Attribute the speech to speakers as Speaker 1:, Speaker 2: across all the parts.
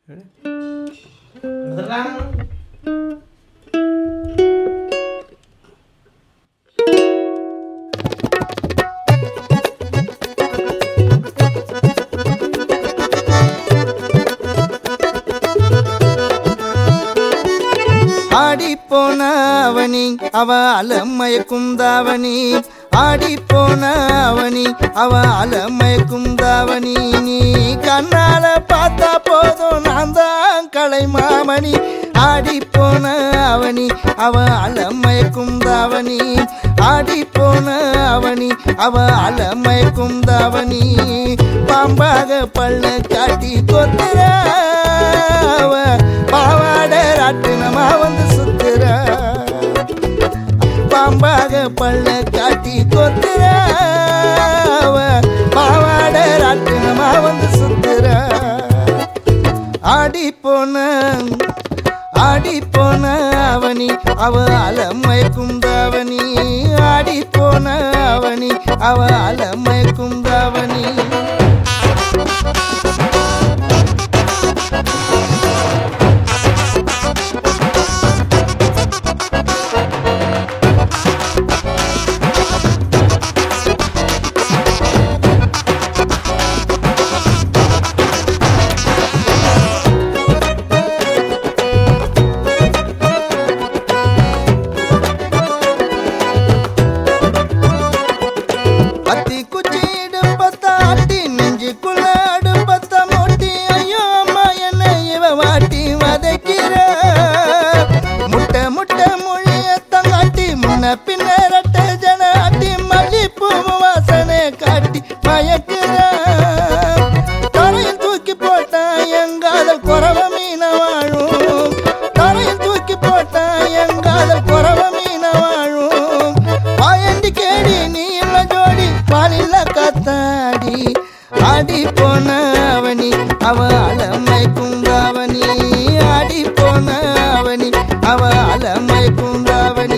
Speaker 1: Beneran?
Speaker 2: ஆடிப்போன அவனி அவ அலமயக்கும் தாவணி ஆடிப்போன அவனி அவ அலமயக்கும் தாவணி நீ கண்ணால பார்த்தா போதும் நான் தான் கலை மாமணி ஆடிப்போன அவனி அவ அலமயக்கும் தாவணி ஆடிப்போன அவனி அவ அலமயக்கும் தாவணி பாம்பாக பள்ள காட்டி கொத்துற அவ பாவாட ராட்டினமா வந்து சுத்துற பாம்பாக பள்ள காட்டி கொத்துற அவ பாவாட ராட்டினமா வந்து சுத்துற ஆடி போன ஆடி போன அவனி அவ அலமயக்கும் தாவணி ஆடி போன அவனி அவ அலமயக்கும் தாவணி அத்தி குச்சிடு பத்தாட்டி நெஞ்சுக்குள்ள அடுப்பத்த மூட்டி ஐயோ அம்மா என்ன இவ வாட்டி வதைக்கிற முட்டை முட்டை மொழிய தங்காட்டி முன்ன பின்ன ரெட்ட ஜன ஆட்டி மல்லிப்பூ வாசனை காட்டி மயக்கிற தரையில் தூக்கி போட்டா எங்காதல் குறவ மீன வாழும் தரையில் தூக்கி போட்டா எங்காதல் குறவ மீன வாழும் பாயண்டி கேடி நீ இல்ல ஜோடி பாலில்ல கத்தாடி ஆடி போன அவனி அவ அலமை குந்தாவணி ஆடி போன அவனி அவ அலமை குந்தாவணி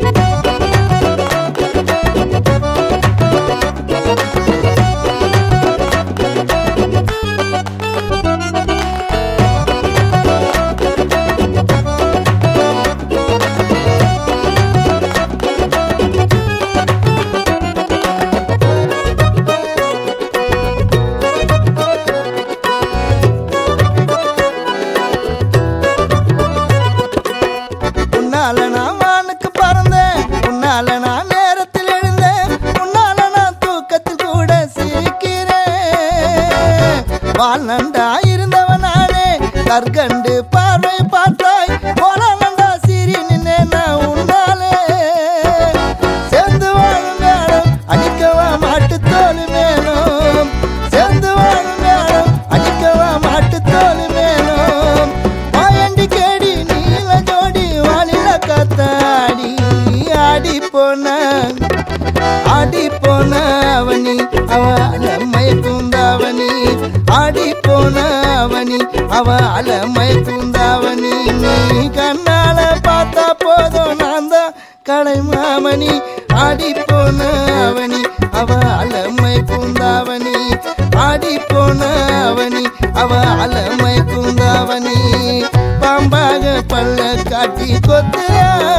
Speaker 2: உன்னால நான் வானுக்கு பறந்தேன் உன்னால நான் நேரத்தில் எழுந்தேன் உன்னால நான் தூக்கத்தில் கூட சிரிக்கிறேன் வாழ்நண்டா இருந்தவன் நானே கற்கண்டு பார்வை பார்த்தாய் போலண்டா சிரி நின்னே நான் உன்னாலே சேர்ந்து வாழும் மேடம் அடிக்கவா மாட்டு தோல் மேலும் சேர்ந்து வாழும் மேடம் அடிக்கவா மாட்டு தோல் மேலும் பாயண்டி கேடி நீல ஜோடி வாலில கத்தாடி ஆடி போன ஆடி போன அவனி அவ அலமய குந்தாவணி ஆடி போன அவனி அவ அலமய குந்தாவணி நீ கண்ணால பார்த்தா போதும் நான் தான் கலை மாமணி ஆடி போன அவனி அவ அலமை குந்தாவணி ஆடி போன அவனி அவ அலமை குந்தாவணி பாம்பாக பள்ள காட்டி கொத்துறா